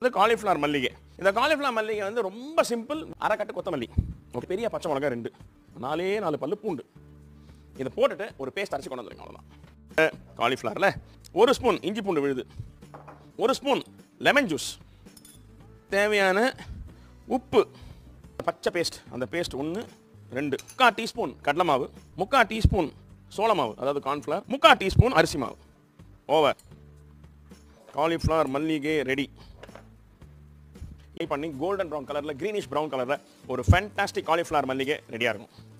இது காலிஃப்ளவர் மல்லிகை இந்த காலிஃப்ளவர் மல்லிகை வந்து ரொம்ப சிம்பிள் அரைக்கட்டு கொத்தமல்லி ஒரு பெரிய பச்சை மிளகாய் ரெண்டு நாலே நாலு பல்லு பூண்டு இதை போட்டுட்டு ஒரு பேஸ்ட் அரைச்சி கொண்டு வந்துருங்க அவ்வளோதான் காலிஃப்ளவரில் ஒரு ஸ்பூன் இஞ்சி பூண்டு விழுது ஒரு ஸ்பூன் லெமன் ஜூஸ் தேவையான உப்பு பச்சை பேஸ்ட் அந்த பேஸ்ட் ஒன்று ரெண்டு முக்கால் டீஸ்பூன் கடலை மாவு முக்கால் டீஸ்பூன் சோள மாவு அதாவது கார்ன்ஃப்ளவர் முக்கால் டீஸ்பூன் அரிசி மாவு ஓவர் காலிஃப்ளவர் மல்லிகை ரெடி பண்ணி கோல்டன் ப்ரௌன் கலரில் க்ரீனிஷ் ப்ரௌன் கலரில் ஒரு ஃபேண்டாஸ்டிக் காலிஃப்ளவர் மல்லிகை ரெடியாக இருக்கும்